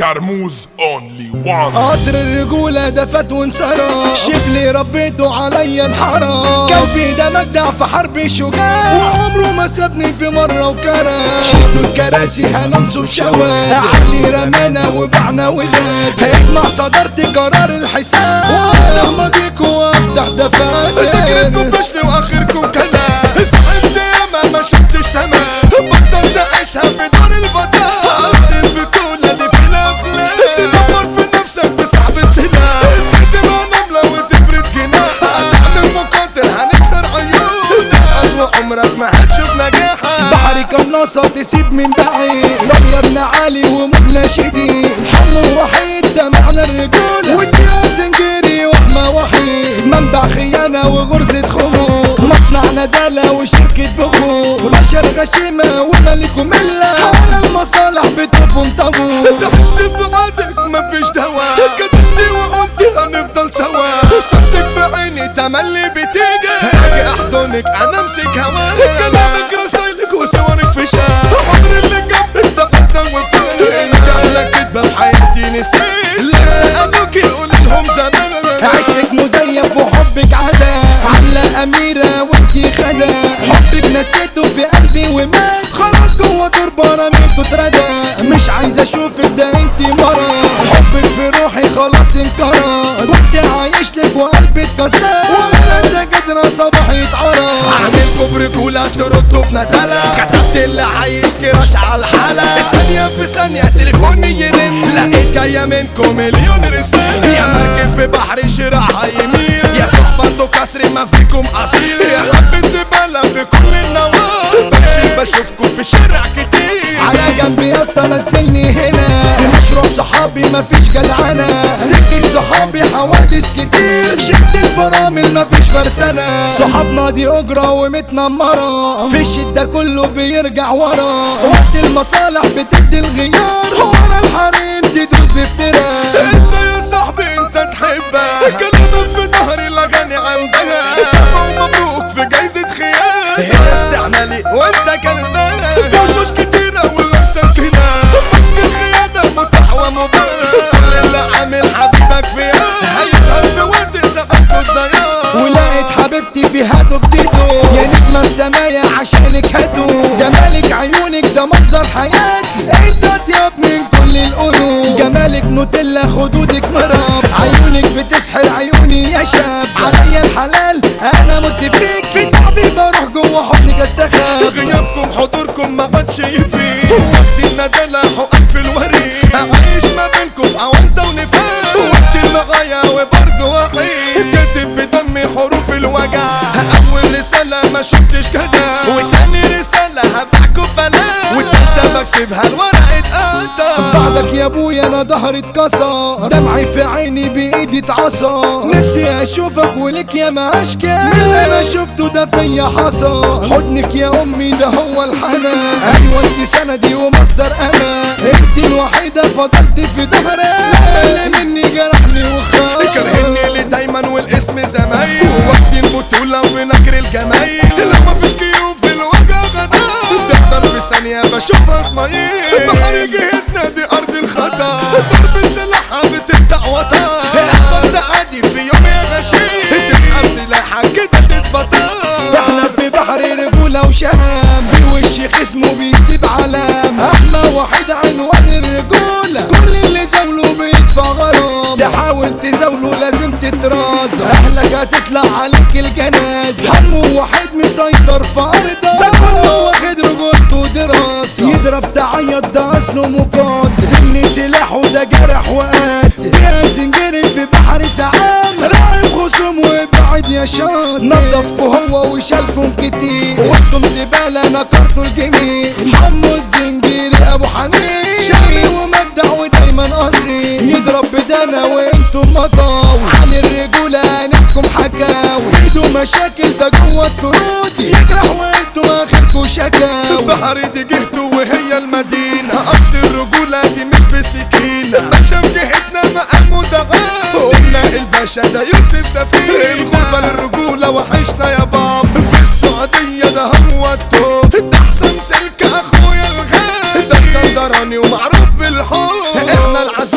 كرموز اونلي وان قدر الرجولة دفت وانصرف شبلي ربيته عليا انحرف كان في ده مجدع في حرب شجاع وعمره ما سابني في مرة وكرف شدوا الكراسي هننصب شواد علي رمانا وبعنا وداد هيجمع صدرت قرار الحساب وانا ماضيك وافتح دفات تجربكم فشل واخركم كلام صعبت ياما ما شفتش تمام بطلت اعيشها في دور البطل قصد البطولة دي في الافلام تدمر في نفسك بصعبة سلاح ازاي تبقى نملة وتفرد جناح هتعمل مقاتل هنكسر عيون تسقط وعمرك ما هتشوف نجاحك بحري قناصة تسيب من بعيد طيرنا عالي ومبنى شديد حل وحيد ده معنى الرجولة والدنيا سنجري وحمى وحيد منبع خيانة وغرزة خمور مصنع ندالة وشركة بخور بشر غشيمة وملك وملة حول المصالح بتقفهم طابور ضحكت بوعدك مفيش دواء كتبت وقلت هنفضل سوا صرتك في عيني تملي بتيجي اجي احضنك انا امسك هواك كلامك رسايلك وصورك في شارع عمري اللي جنبك تقدم وطول انت على كدبة في حياتي نسيت لا سألوك يقول لهم ده عشقك مزيف وحبك عدا عاملة أميرة وانتي خدا حبك نسيته في قلبي ومات خلاص جوه تربة رميته اتردى مش عايز اشوفك ده انتي مرة حبك في روحي خلاص انكرر كنت عايش لك وقلبي اتكسر وانا ده قدر صباحي يتعرف اعمل كوبري كولا تردوا بندلة كتبت اللي عايز كراش على الحالة ثانية في ثانية تليفوني يرن لقيت جاية منكم مليون رسالة يا مركب في بحر شراعها يميل يا صحبة كسر ما فيكم أصيل يا حبة زبالة في كل النواصي بمشي بشوفكم في الشارع كتير على جنبي يا اسطى نزلني هنا في مشروع صحابي مفيش جدعنة سكة صحابي حوادث كتير شفت الفرامل مفيش فرسانة صحابنا دي أجرة ومتنمرة في الشدة كله بيرجع ورا وقت المصالح بتدي الغيار ورا الحريم تدوس بافتراء ازاي يا صاحبي انت تحبها كلامك في ظهري الاغاني عندها سبع ومبروك في جايزة خيار هي استعمالي وانت كلبان في وشوش كتيرة واللمسة كده ماسك الخيانة متاح ومباح كل اللي عامل حبيبك فيها هيظهر في وقت ساعات الضياع ولقيت حبيبتي في هادو بديدو يا نجمة السمايا عشانك هاتو جمالك عيونك ده مصدر حياة انت اطيب من كل القلوب جمالك نوتيلا خدودك مراب عيونك بتسحر عيوني يا شاب عليا الحلال انا مت فيك في تعبي بروح جوه حضنك استخاف غيابكم حضوركم ما عادش يفيد وقت الندالة حقن في الوريد أعيش ما بينكم في عوانطة ونفاق وقت المغايا وبرضه وحيد كاتب بدمي حروف الوجع أول رسالة ما شفتش كده وتاني رسالة هبعكوا ببلاش والتالتة بكتبها الورقة قطع بعدك يا ابويا انا ظهري اتكسر دمعي في عيني بايدي اتعصر نفسي اشوفك ولك يا ما اشكى من اللي انا شفته ده فيا حصل حضنك يا امي ده هو الحنان ايوه انت سندي ومصدر امان انت الوحيده فضلت في ظهري اللي مني جرحني وخاف كرهني لي دايما والاسم زمايل وقت البطولة في نكر الجمايل لما فيش كيوف في الوجع غدار تحضر في ثانية بشوفها اسماعيل بحر جهتنا دي أرض الخطر ضرب سلاحها بتبدأ وطار احصل عادي في يوم يا غشيم تسحب سلاحك كده تتبطر احنا في بحر رجولة وشهام في وش خصمه بيسيب علام احنا واحد عنوان الرجولة كل اللي زاوله بيدفع غرام تحاول تزاوله لازم تتراز اهلك هتطلع عليك الجنازة حمو واحد مسيطر في ارضه ده كله واخد رجولته دراسة يضرب تعيط ده اصله مقاد سن سلاحه ده جرح وقاتل بيها زنجري في بحر سعام راعي خصوم وابعد يا شاطر نضفكوا هو وشالكم كتير وانتم زبالة نكرتوا الجميل حمو الزنجيري ابو حنين شقي ومبدع ودايما قصير يضرب بدانا وانتم مطاوي عن الرجولة نحكم حكاوي ايده مشاكل ده جوه الطرود يجرح وانتم اخركوا شكاوي بحر دي جهته وهي المدينة قصد الرجولة دي مش بسكينة باشا في جهتنا مقام متغاب قلنا الباشا ده يوسف سفينة الغربة للرجولة وحشنا يا باب في السعودية ده هو التوب ده احسن سلك اخويا الغاب ده اسكندراني ومعروف في الحب احنا العسل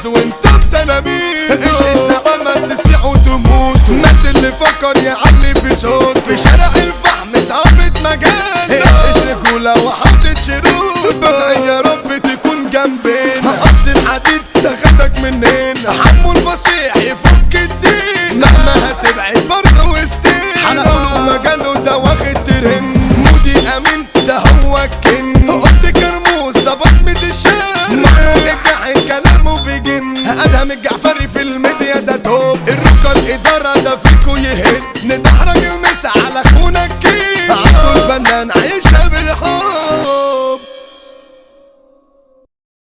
تلاميذ وانتم تلاميذ ايش الساعة ما تسيحوا تموتوا مات اللي فكر يعلي في صوت في شارع الفحم صعبة مجال ايش ايش رجولة وحطت شروط بدعي يا رب تكون جنبنا قصد الحديد ده خدك مننا حمو الفصيح يفك الدين مهما هتبعد برضه وسطين هنقوله مجاله ده واخد ترند مودي امين ده هو الكن قلت كرموز ده بصمة الشام محمود الجاحد كلامه بيجن ادهم الجعفري في الميديا ده توب الركن الادارة ده فيكو يهد ندحرج الميديا